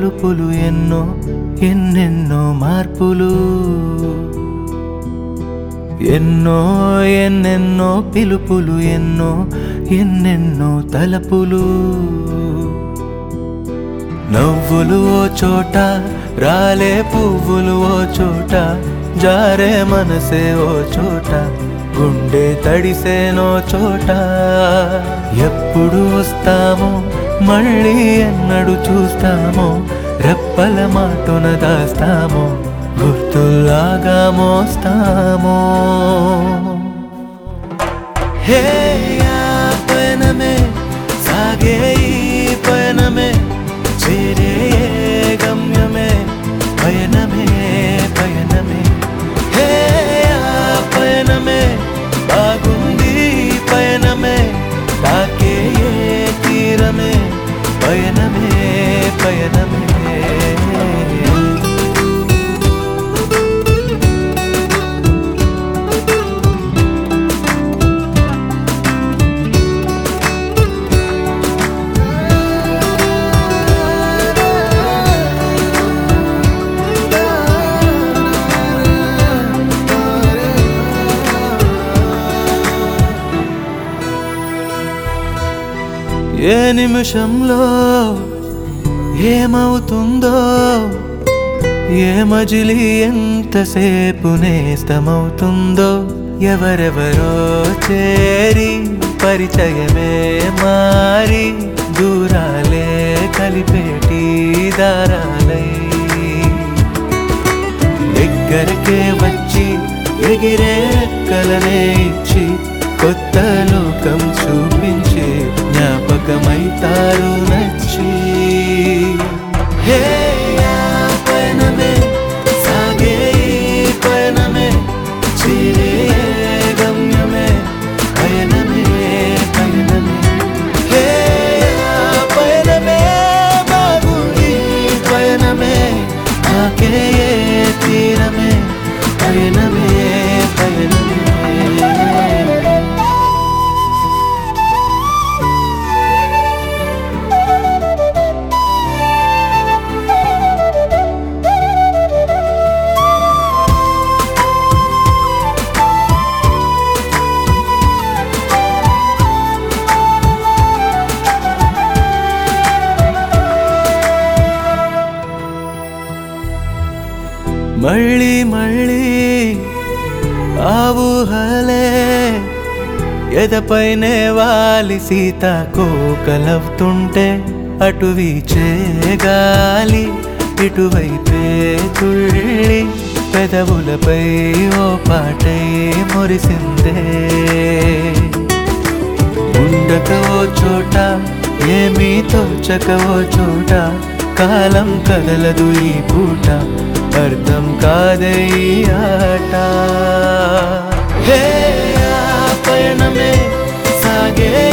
మలుపులు ఎన్నో ఎన్నెన్నో మార్పులు ఎన్నో ఎన్నెన్నో పిలుపులు ఎన్నో ఎన్నెన్నో తలపులు నవ్వులు ఓ చోట రాలే పువ్వులు ఓ చోట జారే మనసే ఓ చోట గుండె తడిసేనో చోట ఎప్పుడు వస్తామో మళ్ళీ ఎన్నడు చూస్తామో రెప్పల మాటున దాస్తామో గుర్తుల్లాగా మోస్తామో హే ఆ పయనమే సాగే ఈ పయనమే చేరే ఏ గమ్యమే పయనమే పయనమే హే ఆ పయనమే బాగుంది ఈ పయనమే తాకే ఏ తీరమే పయనమే పయనమే ఏ నిమిషంలో ఏమవుతుందో ఏ మజిలి ఎంతసేపు నేస్తమవుతుందో ఎవరెవరో చేరి పరిచయమే మారి దూరాలే కలిపేటి దారాలై దగ్గరకే వచ్చి ఎగిరే రెక్కలనే ఇచ్చి కొత్త లోకం చూపించి జ్ఞాపకమైతారు నచ్చి హే ఆ పయనమే సాగే ఈ పయనమే చేరే ఏ గమ్యమే పయనమే పయనమే హే ఆ పయనమే బాగుంది ఈ పయనమే ఆకే ఏ తీరమే పయనమే పయనమే మళ్ళీ మళ్ళీ ఆ ఊహలే ఎదపైనే వాలి సీత కోకలవుతుంటే అటు వీచే గాలి ఇటువైపే తుళ్ళి పెదవులపై ఓ పాటై మురిసిందే ఉండక ఓ చోట ఏమీ తోచక ఓ చోట కాలం కదలదు ఈ పూట అర్థం కాదే ఈ ఆట హే ఆ పయనమే సాగే